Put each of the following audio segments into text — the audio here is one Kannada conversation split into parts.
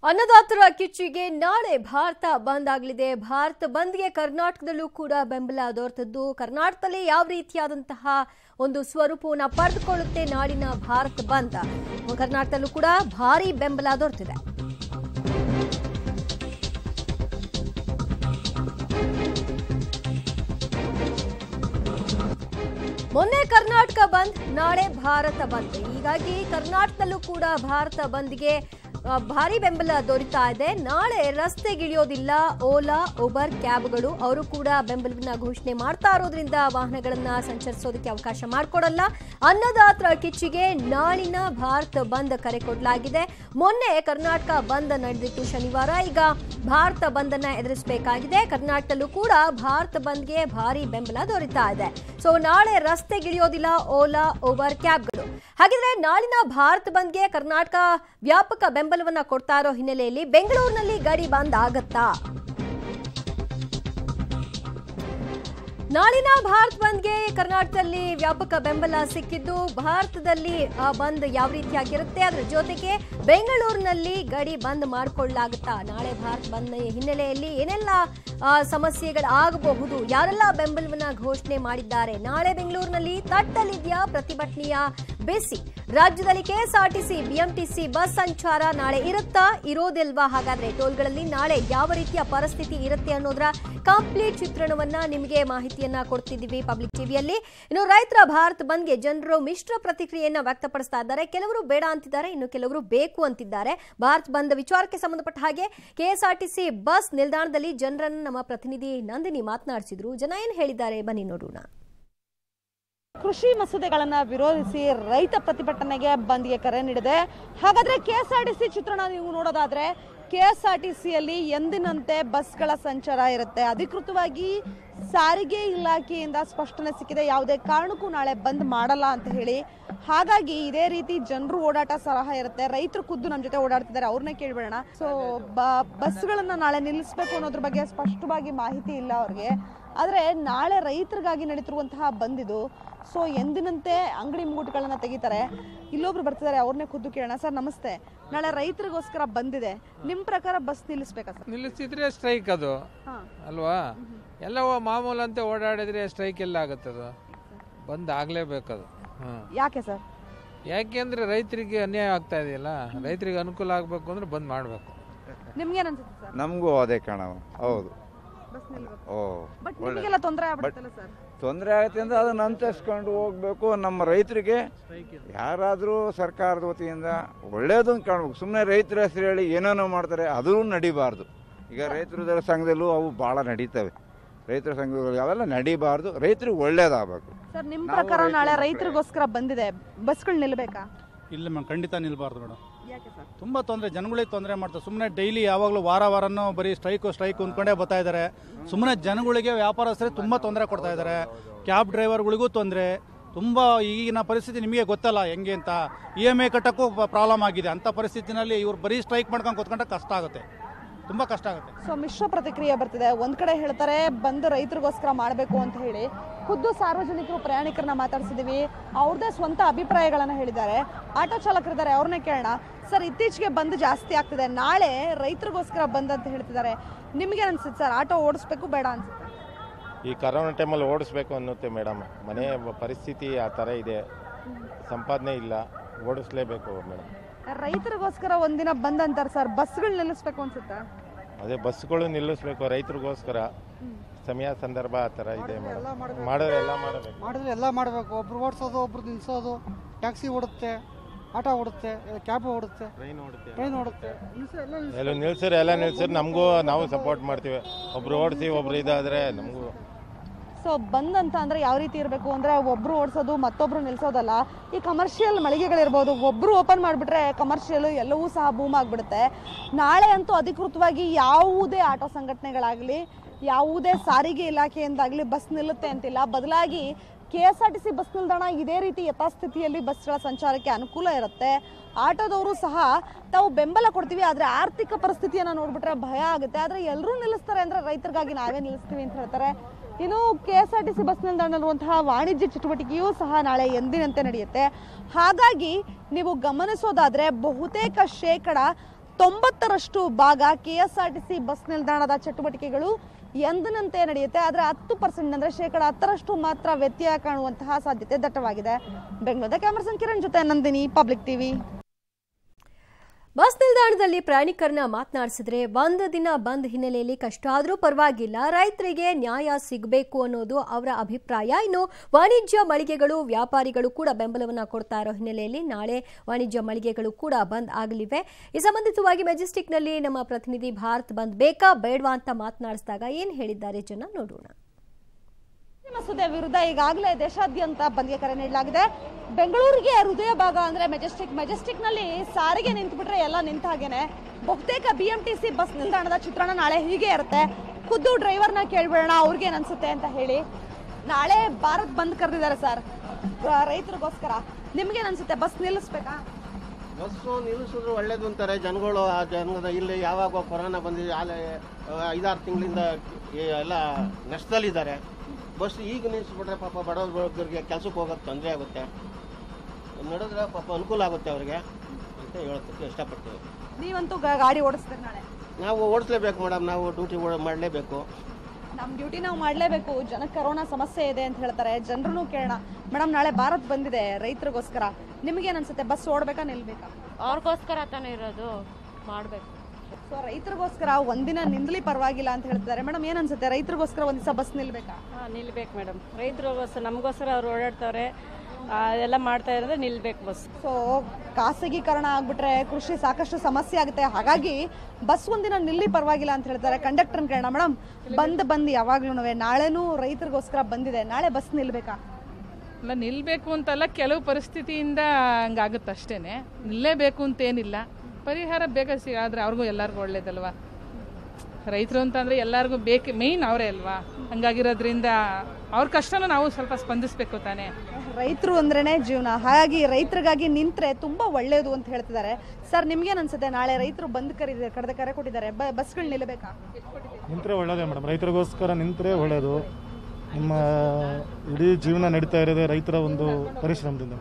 ಅನ್ನದಾತರ ಕಿಚ್ಚಿಗೆ ನಾಳೆ ಭಾರತ ಬಂದ್ ಆಗಲಿದೆ ಭಾರತ ಬಂದ್ಗೆ ಕರ್ನಾಟಕದಲ್ಲೂ ಕೂಡ ಬೆಂಬಲ ದೊರೆತದ್ದು ಕರ್ನಾಟಕದಲ್ಲಿ ಯಾವ ರೀತಿಯಾದಂತಹ ಒಂದು ಸ್ವರೂಪವನ್ನು ಪಡೆದುಕೊಳ್ಳುತ್ತೆ ನಾಡಿನ ಭಾರತ ಬಂದ್ ಕರ್ನಾಟಕದಲ್ಲೂ ಕೂಡ ಭಾರಿ ಬೆಂಬಲ ದೊರೆತಿದೆ ಮೊನ್ನೆ ಕರ್ನಾಟಕ ಬಂದ್ ನಾಳೆ ಭಾರತ ಬಂದ್ ಹೀಗಾಗಿ ಕರ್ನಾಟಕದಲ್ಲೂ ಕೂಡ ಭಾರತ ಬಂದ್ಗೆ ಆ, ಭಾರಿ ಬೆಂಬಲ ದೊರೀತಾ ಇದೆ ನಾಳೆ ರಸ್ತೆಗಿಳಿಯೋದಿಲ್ಲ ಓಲಾ ಉಬರ್ ಕ್ಯಾಬ್ಗಳು ಅವರು ಕೂಡ ಬೆಂಬಲವನ್ನ ಘೋಷಣೆ ಮಾಡ್ತಾ ಇರೋದ್ರಿಂದ ವಾಹನಗಳನ್ನ ಸಂಚರಿಸೋದಕ್ಕೆ ಅವಕಾಶ ಮಾಡಿಕೊಡಲ್ಲ ಅನ್ನದಾತರ ಕಿಚ್ಚಿಗೆ ನಾಳಿನ ಭಾರತ ಬಂದ್ ಕರೆ ಕೊಡಲಾಗಿದೆ ಮೊನ್ನೆ ಕರ್ನಾಟಕ ಬಂದ್ ನಡೆದಿತ್ತು ಶನಿವಾರ ಈಗ ಭಾರತ ಬಂದ್ ಅನ್ನ ಎದುರಿಸಬೇಕಾಗಿದೆ ಕರ್ನಾಟಕದಲ್ಲೂ ಕೂಡ ಭಾರತ ಬಂದ್ಗೆ ಭಾರಿ ಬೆಂಬಲ ದೊರೀತಾ ಇದೆ ಸೊ ನಾಳೆ ರಸ್ತೆಗಿಳಿಯೋದಿಲ್ಲ ಓಲಾ ಉಬರ್ ಕ್ಯಾಬ್ಗಳು ಹಾಗಿದ್ರೆ ನಾಳಿನ ಭಾರತ ಬಂದ್ಗೆ ಕರ್ನಾಟಕ ವ್ಯಾಪಕ ಬೆಂಬಲವನ್ನ ಕೊಡ್ತಾ ಇರೋ ಹಿನ್ನೆಲೆಯಲ್ಲಿ ಬೆಂಗಳೂರಿನಲ್ಲಿ ಗಡಿ ಬಂದ್ ಆಗತ್ತಾ ನಾಳಿನ ಭಾರತ್ ಬಂದ್ಗೆ ಕರ್ನಾಟಕದಲ್ಲಿ ವ್ಯಾಪಕ ಬೆಂಬಲ ಸಿಕ್ಕಿದ್ದು ಭಾರತದಲ್ಲಿ ಆ ಬಂದ್ ಯಾವ ರೀತಿಯಾಗಿರುತ್ತೆ ಅದರ ಜೊತೆಗೆ ಬೆಂಗಳೂರಿನಲ್ಲಿ ಗಡಿ ಬಂದ್ ಮಾಡಿಕೊಳ್ಳಲಾಗುತ್ತಾ ನಾಳೆ ಭಾರತ್ ಬಂದ್ ಹಿನ್ನೆಲೆಯಲ್ಲಿ ಏನೆಲ್ಲ ಆ, ಸಮಸ್ಯೆಗಳಾಗಬಹುದು ಯಾರೆಲ್ಲ ಬೆಂಬಲವನ್ನ ಘೋಷಣೆ ಮಾಡಿದ್ದಾರೆ ನಾಳೆ ಬೆಂಗಳೂರಿನಲ್ಲಿ ತಟ್ಟಲಿದ್ಯಾ ಪ್ರತಿಭಟನೆಯ ಬಿಸಿ ರಾಜ್ಯದಲ್ಲಿ ಕೆಎಸ್ಆರ್ಟಿಸಿ ಬಿಎಂಟಿಸಿ ಬಸ್ ಸಂಚಾರ ನಾಳೆ ಇರುತ್ತಾ ಇರೋದಿಲ್ವಾ ಹಾಗಾದ್ರೆ ಟೋಲ್ಗಳಲ್ಲಿ ನಾಳೆ ಯಾವ ರೀತಿಯ ಪರಿಸ್ಥಿತಿ ಇರುತ್ತೆ ಅನ್ನೋದರ ಕಂಪ್ಲೀಟ್ ಚಿತ್ರಣವನ್ನ ನಿಮಗೆ ಮಾಹಿತಿಯನ್ನ ಕೊಡ್ತಿದ್ದೀವಿ ಪಬ್ಲಿಕ್ ಟಿವಿಯಲ್ಲಿ ಇನ್ನು ರೈತರ ಭಾರತ್ ಬಂದ್ಗೆ ಜನರು ಮಿಶ್ರ ಪ್ರತಿಕ್ರಿಯೆಯನ್ನ ವ್ಯಕ್ತಪಡಿಸ್ತಾ ಇದ್ದಾರೆ ಕೆಲವರು ಬೇಡ ಅಂತಿದ್ದಾರೆ ಇನ್ನು ಕೆಲವರು ಬೇಕು ಅಂತಿದ್ದಾರೆ ಭಾರತ್ ಬಂದ್ ವಿಚಾರಕ್ಕೆ ಸಂಬಂಧಪಟ್ಟ ಹಾಗೆ ಕೆಎಸ್ಆರ್ಟಿಸಿ ಬಸ್ ನಿಲ್ದಾಣದಲ್ಲಿ ಜನರನ್ನು ನಮ್ಮ ಪ್ರತಿನಿಧಿ ನಂದಿನಿ ಮಾತನಾಡಿಸಿದ್ರು ಜನ ಏನ್ ಹೇಳಿದ್ದಾರೆ ಬನ್ನಿ ನೋಡೋಣ ಕೃಷಿ ಮಸೂದೆಗಳನ್ನ ವಿರೋಧಿಸಿ ರೈತ ಪ್ರತಿಭಟನೆಗೆ ಬಂದ್ಗೆ ಕರೆ ನೀಡಿದೆ ಹಾಗಾದ್ರೆ ಕೆಎಸ್ಆರ್ಟಿಸಿ ಚಿತ್ರಣ ನೀವು ನೋಡೋದಾದ್ರೆ ಕೆಎಸ್ಆರ್ಟಿಸಿಯಲ್ಲಿ ಎಂದಿನಂತೆ ಬಸ್ಗಳ ಸಂಚಾರ ಇರುತ್ತೆ ಅಧಿಕೃತವಾಗಿ ಸಾರಿಗೆ ಇಲಾಖೆಯಿಂದ ಸ್ಪಷ್ಟನೆ ಸಿಕ್ಕಿದೆ ಯಾವುದೇ ಕಾರಣಕ್ಕೂ ನಾಳೆ ಬಂದ್ ಮಾಡಲ್ಲ ಅಂತ ಹೇಳಿ ಹಾಗಾಗಿ ಇದೇ ರೀತಿ ಜನರು ಓಡಾಟ ಸಲಹ ಇರುತ್ತೆ ರೈತರು ಖುದ್ದು ನಮ್ಮ ಜೊತೆ ಓಡಾಡ್ತಿದ್ದಾರೆ ಅವ್ರನ್ನೇ ಕೇಳ್ಬೇಡ ಸೊ ಬಸ್ಗಳನ್ನ ನಾಳೆ ನಿಲ್ಲಿಸ್ಬೇಕು ಅನ್ನೋದ್ರ ಬಗ್ಗೆ ಸ್ಪಷ್ಟವಾಗಿ ಮಾಹಿತಿ ಇಲ್ಲ ಅವ್ರಿಗೆ ಆದರೆ ನಾಳೆ ರೈತರಿಗಾಗಿ ನಡೀತಿರುವಂತಹ ಬಂದಿದು ಸೊ ಎಂದಿನಂತೆ ಅಂಗಡಿ ಮುಂಗುಟುಗಳನ್ನ ತೆಗಿತಾರೆ ಇಲ್ಲೊಬ್ರು ಬರ್ತಿದ್ದಾರೆ ಅವ್ರನ್ನೇ ಖುದ್ದು ಕೇಳೋಣ ಸರ್ ನಮಸ್ತೆ ನಾಳೆ ರೈತರಿಗೋಸ್ಕರ ಬಂದಿದೆ ನಿಮ್ಮ ಪ್ರಕಾರ ಬಸ್ ನಿಲ್ಲಿಸ್ಬೇಕಾ ಸರ್ ನಿಲ್ಲಿಸಿದ್ರೆ ಸ್ಟ್ರೈಕ್ ಅದು ಹಾಂ ಅಲ್ವಾ ಎಲ್ಲ ಮಾಮೂಲಂತೆ ಓಡಾಡಿದ್ರೆ ಸ್ಟ್ರೈಕ್ ಎಲ್ಲ ಆಗುತ್ತದು ಬಂದ್ ಆಗ್ಲೇಬೇಕದು ಹ್ಮ್ ಯಾಕೆ ಸರ್ ಯಾಕೆಂದ್ರೆ ರೈತರಿಗೆ ಅನ್ಯಾಯ ಆಗ್ತಾ ಇದೆಯಲ್ಲ ರೈತರಿಗೆ ಅನುಕೂಲ ಆಗ್ಬೇಕು ಅಂದ್ರೆ ಬಂದ್ ಮಾಡ್ಬೇಕು ನಿಮ್ಗೇನ್ ಅನ್ಸುತ್ತೆ ಸರ್ ನಮಗೂ ಅದೇ ಕಣ ಹೌದು ಬಸ್ ನಿಲ್ಬೇಕು ಓ ಬಟ್ ಒಳ್ಳೆ ನಿಮಗೆಲ್ಲ ತೊಂದರೆ ಆಗ್ಬಿಡುತ್ತಲ್ಲ ಸರ್ ತೊಂದರೆ ಆಗುತ್ತೆ ಅಂದ್ರೆ ಅದನ್ನ ಅನುಸರಿಸ್ಕೊಂಡು ಹೋಗ್ಬೇಕು ನಮ್ಮ ರೈತರಿಗೆ ಯಾರಾದರೂ ಸರ್ಕಾರದ ವತಿಯಿಂದ ಒಳ್ಳೇದನ್ನು ಕಾಣ್ಬೇಕು ಸುಮ್ಮನೆ ರೈತರ ಹೆಸರು ಹೇಳಿ ಏನೇನೋ ಮಾಡ್ತಾರೆ ಅದೂ ನಡಿಬಾರ್ದು ಈಗ ರೈತರ ಸಂಘದಲ್ಲೂ ಅವು ಭಾಳ ನಡೀತವೆ ರೈತರ ಸಂಘಗಳು ಅವೆಲ್ಲ ನಡಿಬಾರ್ದು ರೈತರಿಗೆ ಒಳ್ಳೇದಾಗಬೇಕು ಸರ್ ನಿಮ್ಮ ನಾವು ಪ್ರಕಾರ ನಾಳೆ ರೈತರು- ರೈತರಿಗೋಸ್ಕರ ಬಂದಿದೆ ಬಸ್ಗಳು ನಿಲ್ಬೇಕಾ ಇಲ್ಲ ಮೇಡಮ್ ಖಂಡಿತ ನಿಲ್ಬಾರ್ದು ಮೇಡಮ್ ಯಾಕೆ ಸರ್ ತುಂಬ ತೊಂದರೆ ಜನಗಳಿಗೆ ತೊಂದರೆ ಮಾಡ್ತಾರೆ ಸುಮ್ಮನೆ ಡೈಲಿ ಯಾವಾಗಲೂ ವಾರ ವಾರನೂ ಬರೀ ಸ್ಟ್ರೈಕು ಸ್ಟ್ರೈಕ್ ಅಂದ್ಕೊಂಡೇ ಬರ್ತಾ ಇದ್ದಾರೆ ಸುಮ್ಮನೆ ಜನಗಳಿಗೆ ವ್ಯಾಪಾರಸ್ಥರಿಗೆ ತುಂಬ ತೊಂದರೆ ಕೊಡ್ತಾ ಇದ್ದಾರೆ ಕ್ಯಾಬ್ ಡ್ರೈವರ್ಗಳಿಗೂ ತೊಂದರೆ ತುಂಬ ಈಗಿನ ಪರಿಸ್ಥಿತಿ ನಿಮಗೆ ಗೊತ್ತಲ್ಲ ಹೆಂಗೆ ಅಂತ ಇ ಎಮ್ ಐ ಕಟ್ಟೋಕ್ಕೂ ಪ್ರಾಬ್ಲಮ್ ಆಗಿದೆ ಅಂಥ ಪರಿಸ್ಥಿತಿನಲ್ಲಿ ಇವ್ರು ಬರೀ ಸ್ಟ್ರೈಕ್ ಮಾಡ್ಕೊಂಡು ಕೂತ್ಕೊಂಡ್ರೆ ಕಷ್ಟ ಆಗುತ್ತೆ ತುಂಬ ಕಷ್ಟ ಆಗುತ್ತೆ ಸೊ ಮಿಶ್ರ ಪ್ರತಿಕ್ರಿಯೆ ಬರ್ತಿದೆ ಒಂದ್ ಕಡೆ ಹೇಳ್ತಾರೆ ಬಂದು ರೈತರಿಗೋಸ್ಕರ ಮಾಡಬೇಕು ಅಂತ ಹೇಳಿ ಖುದ್ದು ಸಾರ್ವಜನಿಕರು ಪ್ರಯಾಣಿಕರನ್ನ ಮಾತಾಡ್ಸಿದೀವಿ ಅವ್ರದೇ ಸ್ವಂತ ಅಭಿಪ್ರಾಯಗಳನ್ನ ಹೇಳಿದ್ದಾರೆ ಆಟೋ ಚಾಲಕರಿದ್ದಾರೆ ಅವ್ರನ್ನೇ ಕೇಳೋಣ ಸರ್ ಇತ್ತೀಚೆಗೆ ಬಂದ್ ಜಾಸ್ತಿ ಆಗ್ತಿದೆ ನಾಳೆ ರೈತರಿಗೋಸ್ಕರ ಬಂದ್ ಅಂತ ಹೇಳ್ತಿದ್ದಾರೆ ನಿಮ್ಗೆ ಅನ್ಸುತ್ತೆ ಸರ್ ಆಟೋ ಓಡಿಸ್ಬೇಕು ಬೇಡ ಅನ್ಸುತ್ತೆ ಈ ಕರೋನಾ ಟೈಮಲ್ಲಿ ಓಡಿಸ್ಬೇಕು ಅನ್ನುತ್ತೆ ಮೇಡಮ್ ಮನೆ ಪರಿಸ್ಥಿತಿ ಆ ಥರ ಇದೆ ಸಂಪಾದನೆ ಇಲ್ಲ ಓಡಿಸ್ಲೇಬೇಕು ಮೇಡಮ್ ರೈತರಿಗೋಸ್ಕರ ಒಂದಿನ ಬಂದ್ ಅಂತಾರೆ ಸರ್ ಬಸ್ಗಳು ನಿಲ್ಲಿಸ್ಬೇಕು ಅನ್ಸುತ್ತಾ ಅದೇ ಬಸ್ಗಳು ನಿಲ್ಲಿಸ್ಬೇಕು ರೈತರಿಗೋಸ್ಕರ ಸಮಯ ಸಂದರ್ಭ ಆ ಥರ ಇದೆ ಮೇಡಮ್ ಮಾಡೋರು ಎಲ್ಲ ಮಾಡಬೇಕು ಮಾಡಿದ್ರೆ ಎಲ್ಲ ಮಾಡಬೇಕು ಒಬ್ರು ಓಡಿಸೋದು ಒಬ್ರು ನಿಲ್ಸೋದು ಟ್ಯಾಕ್ಸಿ ಓಡುತ್ತೆ ಆಟೋ ಓಡುತ್ತೆ ಕ್ಯಾಬ್ ಓಡುತ್ತೆ ಟ್ರೈನ್ ಓಡುತ್ತೆ ಟ್ರೈನ್ ಓಡುತ್ತೆ ನಿಲ್ಸು ಎಲ್ಲ ನಿಲ್ಸು. ಎಲ್ಲ ನಿಲ್ಸಿರಿ ಎಲ್ಲ ನಿಲ್ಸಿರಿ ನಮಗೂ ನಾವು ಸಪೋರ್ಟ್ ಮಾಡ್ತೀವಿ ಒಬ್ರು ಓಡಿಸಿ ಒಬ್ರು ಇದಾದರೆ ನಮಗೂ ಸೊ ಬಂದ್ ಅಂತ ಅಂದ್ರೆ ಯಾವ ರೀತಿ ಇರಬೇಕು ಅಂದ್ರೆ ಒಬ್ರು ಓಡಿಸೋದು ಮತ್ತೊಬ್ರು ನಿಲ್ಸೋದಲ್ಲ ಈ ಕಮರ್ಷಿಯಲ್ ಮಳಿಗೆಗಳಿರ್ಬೋದು ಒಬ್ರು ಓಪನ್ ಮಾಡಿಬಿಟ್ರೆ ಕಮರ್ಷಿಯಲ್ ಎಲ್ಲವೂ ಸಹ ಬೂಮ್ ಆಗಿಬಿಡುತ್ತೆ ನಾಳೆ ಅಂತೂ ಅಧಿಕೃತವಾಗಿ ಯಾವುದೇ ಆಟೋ ಸಂಘಟನೆಗಳಾಗಲಿ ಯಾವುದೇ ಸಾರಿಗೆ ಇಲಾಖೆಯಿಂದಾಗಲಿ ಬಸ್ ನಿಲ್ಲುತ್ತೆ ಅಂತಿಲ್ಲ ಬದಲಾಗಿ K S R T C bus ನಿಲ್ದಾಣ ಇದೇ ರೀತಿ ಯಥಾಸ್ಥಿತಿಯಲ್ಲಿ ಬಸ್ಗಳ ಸಂಚಾರಕ್ಕೆ ಅನುಕೂಲ ಇರುತ್ತೆ ಆಟೋದವರು ಸಹ ತಾವು ಬೆಂಬಲ ಕೊಡ್ತೀವಿ ಆದರೆ ಆರ್ಥಿಕ ಪರಿಸ್ಥಿತಿಯನ್ನು ನೋಡ್ಬಿಟ್ರೆ ಭಯ ಆಗುತ್ತೆ ಆದರೆ ಎಲ್ಲರೂ ನಿಲ್ಲಿಸ್ತಾರೆ ಅಂದರೆ ರೈತರಿಗಾಗಿ ನಾವೇ ನಿಲ್ಲಿಸ್ತೀವಿ ಅಂತ ಹೇಳ್ತಾರೆ ಇನ್ನು K S R T C bus ನಿಲ್ದಾಣದಲ್ಲಿರುವಂತಹ ವಾಣಿಜ್ಯ ಚಟುವಟಿಕೆಯೂ ಸಹ ನಾಳೆ ಎಂದಿನಂತೆ ನಡೆಯುತ್ತೆ ಹಾಗಾಗಿ ನೀವು ಗಮನಿಸೋದಾದ್ರೆ ಬಹುತೇಕ ಶೇಕಡ ತೊಂಬತ್ತರಷ್ಟು ಭಾಗ K S R T C bus ನಿಲ್ದಾಣದ ಚಟುವಟಿಕೆಗಳು ಎಂದಿನಂತೆ ನಡೆಯುತ್ತೆ ಆದರೆ ಹತ್ತು ಪರ್ಸೆಂಟ್ ಅಂದರೆ ಶೇಕಡ ಹತ್ತರಷ್ಟು ಮಾತ್ರ ವ್ಯತ್ಯಯ ಕಾಣುವಂತಹ ಸಾಧ್ಯತೆ ದಟ್ಟವಾಗಿದೆ ಬೆಂಗಳೂರದ ಕ್ಯಾಮರಾ ಕಿರಣ್ ಜೊತೆ ನಂದಿನಿ ಪಬ್ಲಿಕ್ ಟಿವಿ ಬಸ್ ನಿಲ್ದಾಣದಲ್ಲಿ ಪ್ರಯಾಣಿಕರನ್ನ ಮಾತನಾಡಿಸಿದ್ರೆ ಒಂದು ದಿನ ಬಂದ್ ಹಿನ್ನೆಲೆಯಲ್ಲಿ ಕಷ್ಟ ಆದರೂ ಪರವಾಗಿಲ್ಲ ರೈತರಿಗೆ ನ್ಯಾಯ ಸಿಗಬೇಕು ಅನ್ನೋದು ಅವರ ಅಭಿಪ್ರಾಯ ಇನ್ನು ವಾಣಿಜ್ಯ ಮಳಿಗೆಗಳು ವ್ಯಾಪಾರಿಗಳು ಕೂಡ ಬೆಂಬಲವನ್ನ ಕೊಡ್ತಾ ಇರೋ ಹಿನ್ನೆಲೆಯಲ್ಲಿ ನಾಳೆ ವಾಣಿಜ್ಯ ಮಳಿಗೆಗಳು ಕೂಡ ಬಂದ್ ಆಗಲಿವೆ ಈ ಸಂಬಂಧಿತವಾಗಿ ಮೆಜೆಸ್ಟಿಕ್ನಲ್ಲಿ ನಮ್ಮ ಪ್ರತಿನಿಧಿ ಭಾರತ್ ಬಂದ್ ಬೇಕಾ ಬೇಡವಾ ಅಂತ ಮಾತನಾಡಿಸಿದಾಗ ಏನ್ ಹೇಳಿದ್ದಾರೆ ಜನ ನೋಡೋಣ ಈ ಮಸೂದೆ ವಿರುದ್ಧ ಈಗಾಗಲೇ ದೇಶಾದ್ಯಂತ ಬಂದ್ಗೆ ಕರೆ ನೀಡಲಾಗಿದೆ ಬೆಂಗಳೂರಿಗೆ ಹೃದಯ ಭಾಗ ಅಂದ್ರೆ ಮೆಜೆಸ್ಟಿಕ್ ಮೆಜೆಸ್ಟಿಕ್ ನಲ್ಲಿ ಸಾರಿಗೆ ನಿಂತ್ಬಿಟ್ರೆ ಎಲ್ಲ ನಿಂತ ಹಾಗೇನೆ ಬಹುತೇಕ B M T C bus ನಿಲ್ದಾಣದ ಚಿತ್ರಣ ನಾಳೆ ಹೀಗೆ ಇರುತ್ತೆ ಖುದ್ದು ಡ್ರೈವರ್ನ ಕೇಳ್ಬಿಡೋಣ ಅವ್ರಿಗೆ ಏನ್ ಅನ್ಸುತ್ತೆ ಅಂತ ಹೇಳಿ ನಾಳೆ ಭಾರತ್ ಬಂದ್ ಕರೆದಿದ್ದಾರೆ ಸರ್ ರೈತರಿಗೋಸ್ಕರ ನಿಮ್ಗೇನ್ ಅನ್ಸುತ್ತೆ ಬಸ್ ನಿಲ್ಲಿಸ್ಬೇಕಾ ಬಸ್ಸು ನಿಲ್ಲಿಸಿದ್ರು ಒಳ್ಳೇದು ಅಂತಾರೆ ಜನಗಳು ಆ ಜನದ ಇಲ್ಲಿ ಯಾವಾಗ ಕೊರೋನಾ ಬಂದಿದೆ ಆಲೆ ಐದಾರು ತಿಂಗಳಿಂದ ಎಲ್ಲ ನಷ್ಟದಲ್ಲಿದ್ದಾರೆ ಬಸ್ ಈಗ ನಿಲ್ಲಿಸ್ಬಿಟ್ರೆ ಪಾಪ ಬಡವರಿಗೆ ಕೆಲಸಕ್ಕೆ ಹೋಗೋಕೆ ತೊಂದರೆ ಆಗುತ್ತೆ ನಡೆದ್ರೆ ಪಾಪ ಅನುಕೂಲ ಆಗುತ್ತೆ ಅವ್ರಿಗೆ ಅಂತ ಹೇಳೋದಕ್ಕೆ ಇಷ್ಟಪಡ್ತೀವಿ ನೀವಂತೂ ಗ- ಗಾಡಿ ಓಡಿಸ್ತೀರಿ ನಾಳೆ ನಾವು ಓಡಿಸ್ಲೇಬೇಕು ಮೇಡಮ್ ನಾವು ಡ್ಯೂಟಿ ಮಾಡಲೇಬೇಕು ನಮ್ ಡ್ಯೂಟಿ ನಾವು ಮಾಡ್ಲೇಬೇಕು ಜನಕ್ಕೆ ಕರೋನಾ ಸಮಸ್ಯೆ ಇದೆ ಅಂತ ಹೇಳ್ತಾರೆ ಜನರನ್ನು ಕೇಳೋಣ ಮೇಡಮ್ ನಾಳೆ ಭಾರತ್ ಬಂದಿದೆ ರೈತರಿಗೋಸ್ಕರ ನಿಮ್ಗೇನ್ ಅನ್ಸುತ್ತೆ ಬಸ್ ಓಡ್ಬೇಕಾ ನಿಲ್ಬೇಕಾ ಅವ್ರಿಗೋಸ್ಕರ ತಾನೇ ಇರೋದು ಮಾಡಬೇಕು ಸೊ ರೈತರಿಗೋಸ್ಕರ ಒಂದಿನ ನಿಂದ್ಲಿ ಪರವಾಗಿಲ್ಲ ಅಂತ ಹೇಳ್ತಿದ್ದಾರೆ ಮೇಡಮ್ ಏನ್ ಅನ್ಸುತ್ತೆ ರೈತರಿಗೋಸ್ಕರ ಒಂದ್ ದಿವಸ ಬಸ್ ನಿಲ್ಬೇಕಾ ಹಾಂ ನಿಲ್ಬೇಕು ಮೇಡಮ್ ರೈತರಿಗೋಸ್ಕರ ನಮಗೋಸ್ಕರ ಅವ್ರು ಓಡಾಡ್ತವ್ರೆ ಆ, ಎಲ್ಲ ಮಾಡ್ತಾ ಇರೋದ್ರೆ ನಿಲ್ಬೇಕು ಬಸ್ ಸೊ ಖಾಸಗೀಕರಣ ಆಗ್ಬಿಟ್ರೆ ಕೃಷಿ ಸಾಕಷ್ಟು ಸಮಸ್ಯೆ ಆಗುತ್ತೆ ಹಾಗಾಗಿ ಬಸ್ ಒಂದಿನ ನಿಲ್ಲಿ ಪರವಾಗಿಲ್ಲ ಅಂತ ಹೇಳ್ತಾರೆ ಕಂಡಕ್ಟರ್ ಕೇಳೋಣ ಮೇಡಮ್ ಬಂದ್ ಬಂದ್ ಯಾವಾಗ್ಲೂ ನಾಳೆನೂ ರೈತರಿಗೋಸ್ಕರ ಬಂದಿದೆ ನಾಳೆ ಬಸ್ ನಿಲ್ಬೇಕಾ ಅಲ್ಲ ನಿಲ್ಲಬೇಕು ಅಂತಲ್ಲ ಕೆಲವು ಪರಿಸ್ಥಿತಿಯಿಂದ ಹಂಗಾಗುತ್ತೆ ಅಷ್ಟೇ ನಿಲ್ಲೇಬೇಕು ಅಂತೇನಿಲ್ಲ ಪರಿಹಾರ ಬೇಗ ಸಿಗಾದ್ರೆ ಅವ್ರಿಗೂ ಎಲ್ಲರಿಗೂ ಒಳ್ಳೇದಲ್ವಾ ರೈತರು ಅಂತಂದರೆ ಎಲ್ಲರಿಗೂ ಬೇಕು ಮೇಯ್ನ್ ಅವರೇ ಅಲ್ವಾ ಹಂಗಾಗಿರೋದ್ರಿಂದ ಅವ್ರ ಕಷ್ಟನೂ ನಾವು ಸ್ವಲ್ಪ ಸ್ಪಂದಿಸಬೇಕು ತಾನೇ ರೈತರು ಅಂದ್ರೇನೆ ಜೀವನ ಹಾಗಾಗಿ ರೈತರಿಗಾಗಿ ನಿಂತ್ರೆ ತುಂಬಾ ಒಳ್ಳೇದು ಅಂತ ಹೇಳ್ತಿದ್ದಾರೆ ಸರ್ ನಿಮ್ಗೇನ್ ಅನ್ಸುತ್ತೆ ನಾಳೆ ರೈತರು ಬಂದ್ ಕರೀತಾರೆ ಕರೆದ ಕರೆ ಕೊಟ್ಟಿದ್ದಾರೆ ಬ- ಬಸ್ಗಳು ನಿಲ್ಲಬೇಕಾ ನಿಂತರೆ ಒಳ್ಳೆಯದೇ ಮೇಡಮ್ ರೈತರಿಗೋಸ್ಕರ ನಿಂತರೆ ಒಳ್ಳೆಯದು ನಿಮ್ಮ ಇಡೀ ಜೀವನ ನಡೀತಾ ಇರೋದೇ ರೈತರ ಒಂದು ಪರಿಶ್ರಮದಿಂದ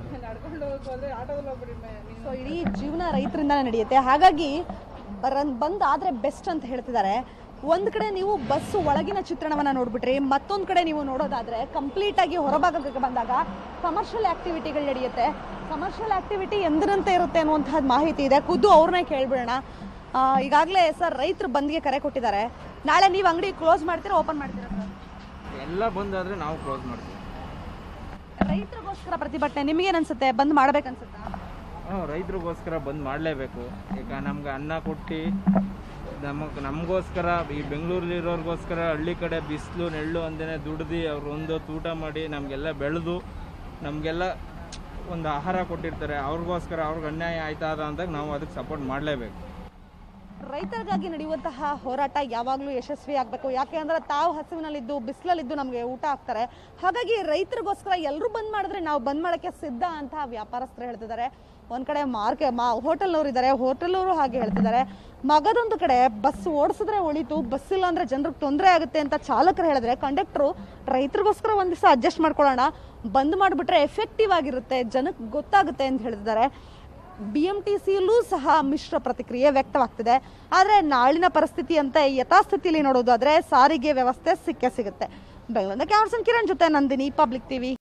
ಸೊ ಇಡೀ ಜೀವನ ರೈತರಿಂದಾನೇ ನಡೆಯುತ್ತೆ ಹಾಗಾಗಿ ರನ್ ಬಂದ್ ಆದ್ರೆ ಬೆಸ್ಟ್ ಅಂತ ಹೇಳ್ತಿದ್ದಾರೆ ಒಂದ್ ಕಡೆ ನೀವು ಬಸ್ ಒಳಗಿನ ಚಿತ್ರಣವನ್ನ ನೋಡ್ಬಿಟ್ರಿ ಮತ್ತೊಂದ್ ಕಡೆ ನೀವು ನೋಡೋದಾದ್ರೆ ಕಂಪ್ಲೀಟ್ ಆಗಿ ಹೊರಭಾಗಕ್ಕೆ ಬಂದಾಗ ಕಮರ್ಷಿಯಲ್ ಆಕ್ಟಿವಿಟಿಗಳು ನಡೆಯುತ್ತೆ ಕಮರ್ಷಿಯಲ್ ಆಕ್ಟಿವಿಟಿ ಎಂದಿನಂತೆ ಇರುತ್ತೆ ಅನ್ನುವಂಥದ್ದು ಮಾಹಿತಿ ಇದೆ ಖುದ್ದು ಅವ್ರನ್ನೇ ಕೇಳ್ಬಿಡೋಣ ಆ, ಈಗಾಗಲೇ ಸರ್ ರೈತರು ಬಂದ್ಗೆ ಕರೆ ಕೊಟ್ಟಿದ್ದಾರೆ ನಾಳೆ ನೀವು ಅಂಗಡಿ ಕ್ಲೋಸ್ ಮಾಡ್ತೀರಾ ಓಪನ್ ಮಾಡ್ತೀರಾ ಸರ್ ಎಲ್ಲ ಬಂದಾದ್ರೆ ನಾವು ಕ್ಲೋಸ್ ಮಾಡ್ತೀವಿ ರೈತರಿಗೋಸ್ಕರ ಪ್ರತಿಭಟನೆ ನಿಮಗೇನ್ ಅನ್ಸುತ್ತೆ ಬಂದ್ ಮಾಡ್ಬೇಕನ್ಸುತ್ತಾ ಹ್ಞೂ ರೈತರಿಗೋಸ್ಕರ ಬಂದ್ ಮಾಡಲೇಬೇಕು ಈಗ ನಮ್ಗೆ ಅನ್ನ ಕೊಟ್ಟು ನಮಗೆ ನಮಗೋಸ್ಕರ ಈ ಬೆಂಗಳೂರಲ್ಲಿರೋರ್ಗೋಸ್ಕರ ಹಳ್ಳಿ ಕಡೆ ಬಿಸಿಲು ನೆಳ್ಳು ಅಂದೇ ದುಡ್ದು ಅವ್ರು ಒಂದು ಹೊತ್ತು ಊಟ ಮಾಡಿ ನಮಗೆಲ್ಲ ಬೆಳೆದು ನಮಗೆಲ್ಲ ಒಂದು ಆಹಾರ ಕೊಟ್ಟಿರ್ತಾರೆ ಅವ್ರಿಗೋಸ್ಕರ ಅವ್ರಿಗೆ ಅನ್ಯಾಯ ಆಯ್ತಾ ಅಂದಾಗ ನಾವು ಅದಕ್ಕೆ ಸಪೋರ್ಟ್ ಮಾಡಲೇಬೇಕು ರೈತರಿಗಾಗಿ ನಡೆಯುವಂತಹ ಹೋರಾಟ ಯಾವಾಗಲೂ ಯಶಸ್ವಿ ಆಗಬೇಕು ಯಾಕೆ ಅಂದ್ರೆ ತಾವು ಹಸಿವಿನಲ್ಲಿದ್ದು ಬಿಸಿಲಲ್ಲಿದ್ದು ನಮಗೆ ಊಟ ಹಾಕ್ತಾರೆ ಹಾಗಾಗಿ ರೈತರಿಗೋಸ್ಕರ ಎಲ್ಲರೂ ಬಂದ್ ಮಾಡಿದ್ರೆ ನಾವು ಬಂದ್ ಮಾಡೋಕ್ಕೆ ಸಿದ್ಧ ಅಂತ ವ್ಯಾಪಾರಸ್ಥರು ಹೇಳ್ತಿದ್ದಾರೆ ಒಂದ್ ಕಡೆ ಮಾರ್ಕೆ ಮಾ ಹೋಟೆಲ್ನವ್ರು ಇದ್ದಾರೆ ಹೋಟೆಲ್ನವರು ಹಾಗೆ ಹೇಳ್ತಿದ್ದಾರೆ ಮಗದೊಂದು ಕಡೆ ಬಸ್ ಓಡಿಸಿದ್ರೆ ಒಳಿತು ಬಸ್ ಇಲ್ಲ ಅಂದ್ರೆ ಜನರಿಗೆ ತೊಂದರೆ ಆಗುತ್ತೆ ಅಂತ ಚಾಲಕರು ಹೇಳಿದ್ರೆ ಕಂಡಕ್ಟರು ರೈತರಿಗೋಸ್ಕರ ಒಂದ್ ದಿವಸ ಅಡ್ಜಸ್ಟ್ ಮಾಡ್ಕೊಳ್ಳೋಣ ಬಂದ್ ಮಾಡಿಬಿಟ್ರೆ ಎಫೆಕ್ಟಿವ್ ಆಗಿರುತ್ತೆ ಜನಕ್ಕೆ ಗೊತ್ತಾಗುತ್ತೆ ಅಂತ ಹೇಳ್ತಿದ್ದಾರೆ ಬಿ ಎಂ ಟಿ ಸಿಯಲ್ಲೂ ಸಹ ಮಿಶ್ರ ಪ್ರತಿಕ್ರಿಯೆ ವ್ಯಕ್ತವಾಗ್ತಿದೆ ಆದರೆ ನಾಳಿನ ಪರಿಸ್ಥಿತಿ ಅಂತ ಯಥಾಸ್ಥಿತಿಯಲ್ಲಿ ನೋಡೋದಾದ್ರೆ ಸಾರಿಗೆ ವ್ಯವಸ್ಥೆ ಸಿಕ್ಕೇ ಸಿಗುತ್ತೆ ಬೆಂಗಳೂರಿನ ಕ್ಯಾಮರ್ಸನ್ ಕಿರಣ್ ಜೊತೆ ನಂದಿನಿ ಪಬ್ಲಿಕ್ ಟಿವಿ